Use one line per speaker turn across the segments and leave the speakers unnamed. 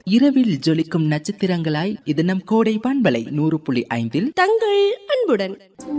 இரவில் ஜொலிக்கும் நட்சத்திரங்களாய் இது நம் கோடை பண்பலை நூறு புள்ளி ஐந்தில்
தங்கள் அன்புடன்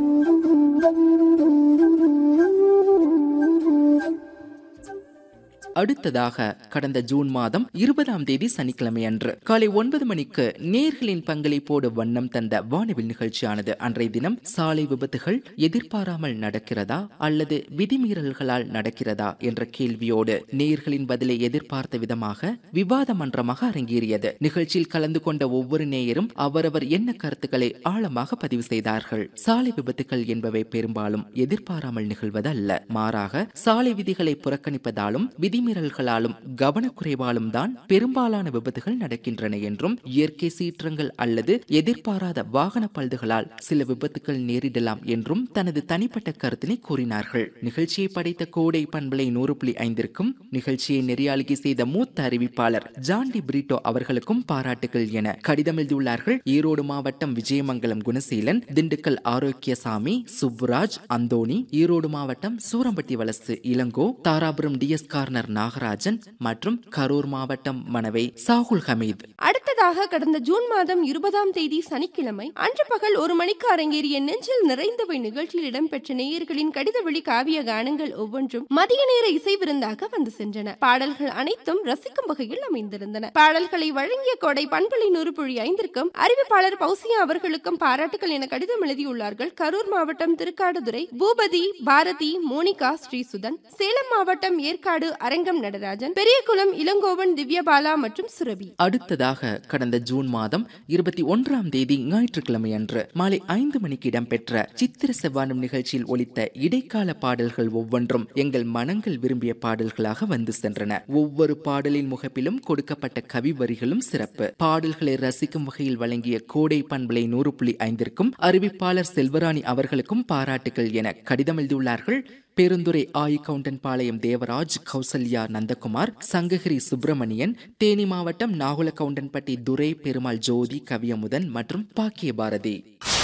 அடுத்ததாக கடந்த ஜூன் மாதம் இருபதாம் தேதி சனிக்கிழமை அன்று காலை ஒன்பது மணிக்கு நேர்களின் பங்களிப்போடு வண்ணம் தந்த வானவில் நிகழ்ச்சியானது அன்றைய தினம் சாலை விபத்துகள் எதிர்பாராமல் நடக்கிறதா அல்லது விதிமீறல்களால் நடக்கிறதா என்ற கேள்வியோடு நேர்களின் பதிலை எதிர்பார்த்த விதமாக விவாத மன்றமாக அரங்கேறியது நிகழ்ச்சியில் கலந்து கொண்ட ஒவ்வொரு நேயரும் அவரவர் என்ன கருத்துக்களை ஆழமாக பதிவு செய்தார்கள் சாலை விபத்துகள் என்பவை பெரும்பாலும் எதிர்பாராமல் நிகழ்வதல்ல மாறாக சாலை விதிகளை புறக்கணிப்பதாலும் விதிமீறல்களாலும் கவனக்குறைவாலும் தான் பெரும்பாலான விபத்துகள் நடக்கின்றன என்றும் இயற்கை சீற்றங்கள் அல்லது எதிர்பாராத வாகன பழுதுகளால் சில விபத்துகள் நேரிடலாம் என்றும் தனது தனிப்பட்ட கருத்தினை கூறினார்கள் நிகழ்ச்சியை படைத்த கோடை பண்பலை நூறு புள்ளி ஐந்திற்கும் நிகழ்ச்சியை நெறியாளுகை செய்த மூத்த அறிவிப்பாளர் ஜான்டி பிரிட்டோ அவர்களுக்கும் பாராட்டுகள் என கடிதம் எழுதியுள்ளார்கள் ஈரோடு மாவட்டம் விஜயமங்கலம் குணசீலன் திண்டுக்கல் ஆரோக்கியசாமி சுப்புராஜ் அந்தோணி ஈரோடு மாவட்டம் சூரம்பட்டி வலசு இளங்கோ தாராபுரம் டிஎஸ் கார்னர் நாகராஜன் மற்றும் கரூர் மாவட்டம் மனவை சாகுல் ஹமீத்
அடுத்ததாக கடந்த ஜூன் மாதம் இருபதாம் தேதி சனிக்கிழமை அன்று பகல் ஒரு மணிக்கு அரங்கேறிய நெஞ்சில் நிறைந்தவை நிகழ்ச்சியில் இடம்பெற்ற நேயர்களின் கடித வெளி காவிய கானங்கள் ஒவ்வொன்றும் மதிய நேர இசை விருந்தாக வந்து சென்றன பாடல்கள் அனைத்தும் ரசிக்கும் வகையில் அமைந்திருந்தன பாடல்களை வழங்கிய கோடை பண்பலை நூறு புள்ளி ஐந்திற்கும் அறிவிப்பாளர் பௌசியா அவர்களுக்கும் பாராட்டுகள் என கடிதம் எழுதியுள்ளார்கள் கரூர் மாவட்டம் திருக்காடுதுறை பூபதி பாரதி மோனிகா ஸ்ரீசுதன் சேலம் மாவட்டம் ஏற்காடு அரங்கம் நடராஜன் பெரியகுளம் இளங்கோவன் திவ்யபாலா மற்றும் சுரபி
அடுத்ததாக கடந்த ஜூன் மாதம் இருபத்தி ஒன்றாம் தேதி ஞாயிற்றுக்கிழமை அன்று மாலை ஐந்து மணிக்கு இடம்பெற்ற சித்திர செவ்வானம் நிகழ்ச்சியில் ஒலித்த இடைக்கால பாடல்கள் ஒவ்வொன்றும் எங்கள் மனங்கள் விரும்பிய பாடல்களாக வந்து சென்றன ஒவ்வொரு பாடலின் முகப்பிலும் கொடுக்கப்பட்ட கவி வரிகளும் சிறப்பு பாடல்களை ரசிக்கும் வகையில் வழங்கிய கோடை பண்பலை நூறு புள்ளி ஐந்திற்கும் அறிவிப்பாளர் செல்வராணி அவர்களுக்கும் பாராட்டுகள் என கடிதம் எழுதியுள்ளார்கள் பேருந்துரை ஆயி கவுண்டன் பாளையம் தேவராஜ் கௌசல்யா நந்தகுமார் சங்ககிரி சுப்பிரமணியன் தேனி மாவட்டம் நாகுல கவுண்டன்பட்டி துரை பெருமாள் ஜோதி கவியமுதன் மற்றும் பாக்கிய பாரதி